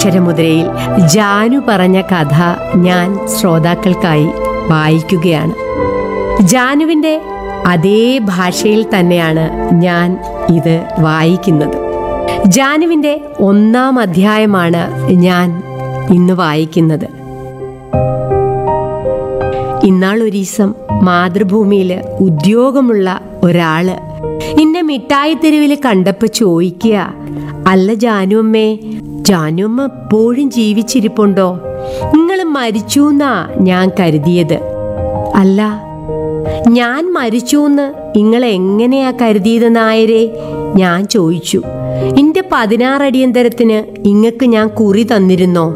അക്ഷരമുദ്രയിൽ ജാനു പറഞ്ഞ കഥ ഞാൻ ശ്രോതാക്കൾക്കായി വായിക്കുകയാണ് ജാനുവിൻ്റെ അതേ ഭാഷയിൽ തന്നെയാണ് ഞാൻ ഇത് വായിക്കുന്നത് ജാനുവിൻ്റെ ഒന്നാം അധ്യായമാണ് ഞാൻ ഇന്ന് വായിക്കുന്നത് ഇന്നാളൊരീസം മാതൃഭൂമിയിൽ ഉദ്യോഗമുള്ള ഒരാള് ഇന്നെ മിഠായി തെരുവിൽ കണ്ടപ്പോ ചോദിക്കുക അല്ല ജാനുമ്മേ ജാനുമ്മ എപ്പോഴും ജീവിച്ചിരിപ്പുണ്ടോ നിങ്ങൾ മരിച്ചു എന്നാ ഞാൻ കരുതിയത് അല്ല ഞാൻ മരിച്ചൂന്ന് നിങ്ങൾ എങ്ങനെയാ കരുതിയത് നായരെ ഞാൻ ചോദിച്ചു ഇന്റെ പതിനാറടിയന്തരത്തിന് ഇങ്ങക്ക് ഞാൻ കുറി തന്നിരുന്നോ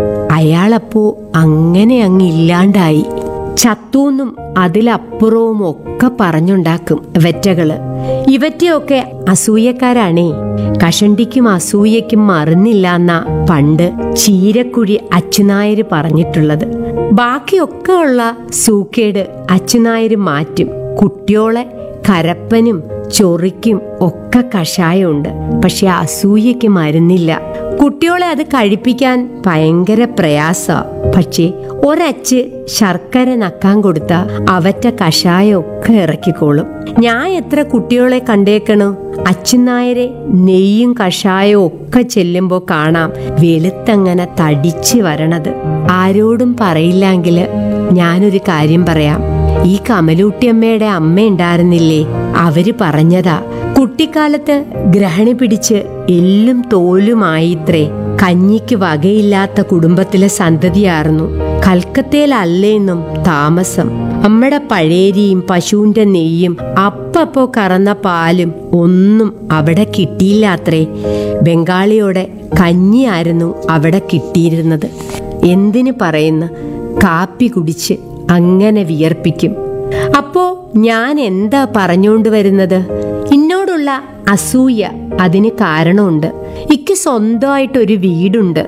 അയാളപ്പോ അങ്ങനെ അങ്ങ് ഇല്ലാണ്ടായി ചത്തൂന്നും അതിലപ്പുറവും ഒക്കെ പറഞ്ഞുണ്ടാക്കും വെറ്റകള് ഇവറ്റയൊക്കെ അസൂയക്കാരാണേ കഷണ്ടിക്കും അസൂയക്കും മറന്നില്ല എന്നാ പണ്ട് ചീരക്കുഴി അച്ചുനായര് പറഞ്ഞിട്ടുള്ളത് ബാക്കിയൊക്കെ ഉള്ള സൂക്കേട് അച്ചുനായര് മാറ്റും കുട്ടിയോളെ കരപ്പനും ചൊറിക്കും ഒക്കെ കഷായമുണ്ട് പക്ഷെ അസൂയക്ക് മരുന്നില്ല കുട്ടിയോളെ അത് കഴിപ്പിക്കാൻ ഭയങ്കര പ്രയാസ പക്ഷേ ഒരച്ച് ശർക്കര നക്കാൻ കൊടുത്ത അവറ്റ കഷായം ഒക്കെ ഇറക്കിക്കോളും ഞാൻ എത്ര കുട്ടികളെ കണ്ടേക്കണു അച്ഛനായരെ നെയ്യും കഷായവും ഒക്കെ ചെല്ലുമ്പോ കാണാം വെളുത്തങ്ങനെ തടിച്ച് വരണത് ആരോടും പറയില്ലെങ്കില് ഞാനൊരു കാര്യം പറയാം ഈ കമലൂട്ടിയമ്മയുടെ അമ്മ ഉണ്ടായിരുന്നില്ലേ അവര് പറഞ്ഞതാ കുട്ടിക്കാലത്ത് ഗ്രഹണി പിടിച്ച് എല്ലും തോലുമായിത്രേ കഞ്ഞിക്ക് വകയില്ലാത്ത കുടുംബത്തിലെ സന്തതിയായിരുന്നു കൽക്കത്തയിലല്ലേന്നും താമസം അമ്മയുടെ പഴേരിയും പശുവിന്റെ നെയ്യും അപ്പപ്പോ കറന്ന പാലും ഒന്നും അവിടെ കിട്ടിയില്ലാത്രേ ബംഗാളിയോടെ കഞ്ഞിയായിരുന്നു അവിടെ കിട്ടിയിരുന്നത് എന്തിനു പറയുന്നു കാപ്പി കുടിച്ച് അങ്ങനെ വിയർപ്പിക്കും അപ്പോ ഞാൻ എന്താ പറഞ്ഞുകൊണ്ട് വരുന്നത് എന്നോടുള്ള അസൂയ അതിന് കാരണമുണ്ട് ഇക്ക് സ്വന്തമായിട്ടൊരു വീടുണ്ട്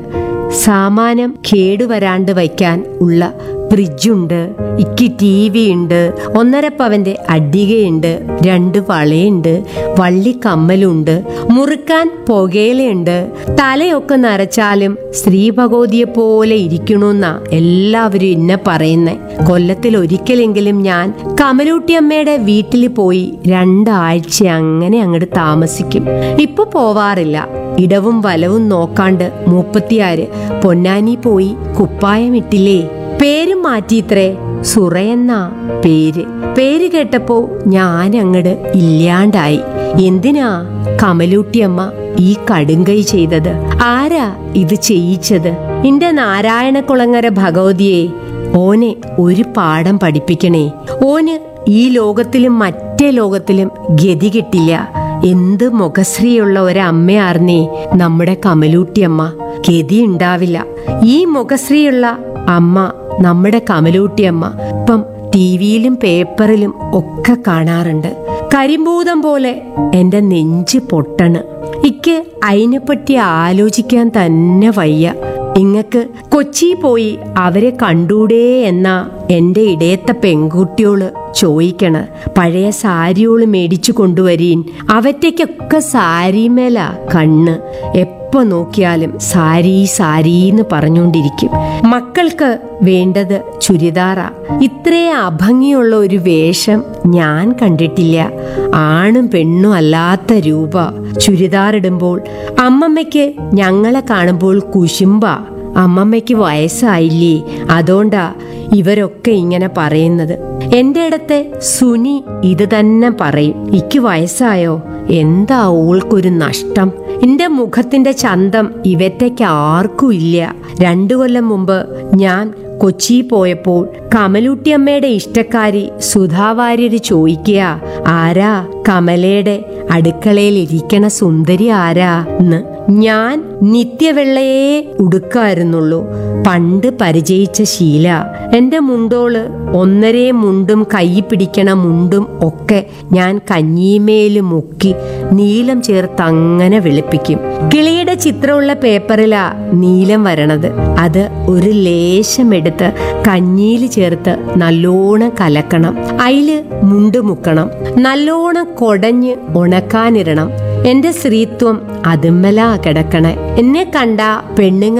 സാമാനം കേടുവരാണ്ട് വയ്ക്കാൻ ഉള്ള ഫ്രിഡ്ജുണ്ട് ഇക്ക് ടി വി ഉണ്ട് ഒന്നര പവന്റെ അഡികയുണ്ട് രണ്ട് വളയുണ്ട് വള്ളിക്കമ്മലുണ്ട് മുറുക്കാൻ പുകയിലുണ്ട് തലയൊക്കെ നരച്ചാലും സ്ത്രീ ഭഗവതിയെ പോലെ ഇരിക്കണമെന്നാ എല്ലാവരും എന്നെ പറയുന്നേ കൊല്ലത്തിൽ ഒരിക്കലെങ്കിലും ഞാൻ കമലൂട്ടിയമ്മയുടെ വീട്ടിൽ പോയി രണ്ടാഴ്ച അങ്ങനെ അങ്ങോട്ട് താമസിക്കും ഇപ്പൊ പോവാറില്ല ഇടവും വലവും നോക്കാണ്ട് മൂപ്പത്തിയാര് പൊന്നാനി പോയി കുപ്പായമിട്ടില്ലേ പേരും മാറ്റിയിത്രേ സുറയെന്നാ പേര് പേര് കേട്ടപ്പോ ഞാൻ അങ്ങട് ഇല്ലാണ്ടായി എന്തിനാ കമലൂട്ടിയമ്മ ഈ കടുങ്കൈ ചെയ്തത് ആരാ ഇത് ചെയ്യിച്ചത് എന്റെ നാരായണകുളങ്ങര ഭഗവതിയെ ഓനെ ഒരു പാഠം പഠിപ്പിക്കണേ ഓന് ഈ ലോകത്തിലും മറ്റേ ലോകത്തിലും ഗതി കിട്ടില്ല എന്ത് മുഖശ്രീയുള്ള ഒരമ്മയാർന്നേ നമ്മുടെ കമലൂട്ടിയമ്മ ഗതി ഉണ്ടാവില്ല ഈ മുഖശ്രീയുള്ള അമ്മ നമ്മുടെ കമലൂട്ടിയമ്മ ഇപ്പം ടി വിയിലും പേപ്പറിലും ഒക്കെ കാണാറുണ്ട് കരിമ്പൂതം പോലെ എന്റെ നെഞ്ച് പൊട്ടണ് ഇക്ക് അതിനെപ്പറ്റി ആലോചിക്കാൻ തന്നെ വയ്യ ഇങ്ങക്ക് കൊച്ചി പോയി അവരെ കണ്ടൂടേ എന്നാ എന്റെ ഇടയത്ത പെൺകുട്ടിയോള് ചോദിക്കണ പഴയ സാരിയോള് മേടിച്ചു കൊണ്ടുവരീൻ അവറ്റയ്ക്കൊക്കെ സാരിമേല കണ്ണ് എപ്പോ നോക്കിയാലും സാരി സാരീന്ന് പറഞ്ഞുകൊണ്ടിരിക്കും മക്കൾക്ക് വേണ്ടത് ചുരിദാറാ ഇത്രയും അഭംഗിയുള്ള ഒരു വേഷം ഞാൻ കണ്ടിട്ടില്ല ആണും പെണ്ണും അല്ലാത്ത രൂപ ചുരിദാറിടുമ്പോൾ അമ്മമ്മയ്ക്ക് ഞങ്ങളെ കാണുമ്പോൾ കുശുമ്പ അമ്മമ്മയ്ക്ക് വയസ്സായില്ലേ അതുകൊണ്ടാ ഇവരൊക്കെ ഇങ്ങനെ പറയുന്നത് എന്റെ അടുത്തെ സുനി ഇത് തന്നെ പറയും ഇക്ക് വയസ്സായോ എന്താ ഓൾക്കൊരു നഷ്ടം എന്റെ മുഖത്തിന്റെ ചന്തം ഇവറ്റയ്ക്ക് ആർക്കും ഇല്ല രണ്ടു കൊല്ലം മുമ്പ് ഞാൻ കൊച്ചി പോയപ്പോൾ കമലൂട്ടിയമ്മയുടെ ഇഷ്ടക്കാരി സുധാവാര്യര് ചോദിക്കുക ആരാ കമലയുടെ അടുക്കളയിൽ ഇരിക്കണ സുന്ദരി ആരാ എന്ന് ഞാൻ നിത്യവെള്ളയെ ഉടുക്കായിരുന്നുള്ളൂ പണ്ട് പരിചയിച്ച ശീല എന്റെ മുണ്ടോള് ഒന്നരേ മുണ്ടും കൈ പിടിക്കണ മുണ്ടും ഒക്കെ ഞാൻ കഞ്ഞിമേല് മുക്കി നീലം ചേർത്ത് അങ്ങനെ വെളുപ്പിക്കും കിളിയുടെ ചിത്രമുള്ള പേപ്പറിലാ നീലം വരണത് അത് ഒരു ലേശം എടുത്ത് കഞ്ഞിയിൽ ചേർത്ത് നല്ലോണം കലക്കണം അതില് മുണ്ട് മുക്കണം നല്ലോണം കൊടഞ്ഞ് ഉണക്കാനിടണം എന്റെ സ്ത്രീത്വം അതുമ്മലാ കിടക്കണേ എന്നെ കണ്ട പെണ്ണുങ്ങൾ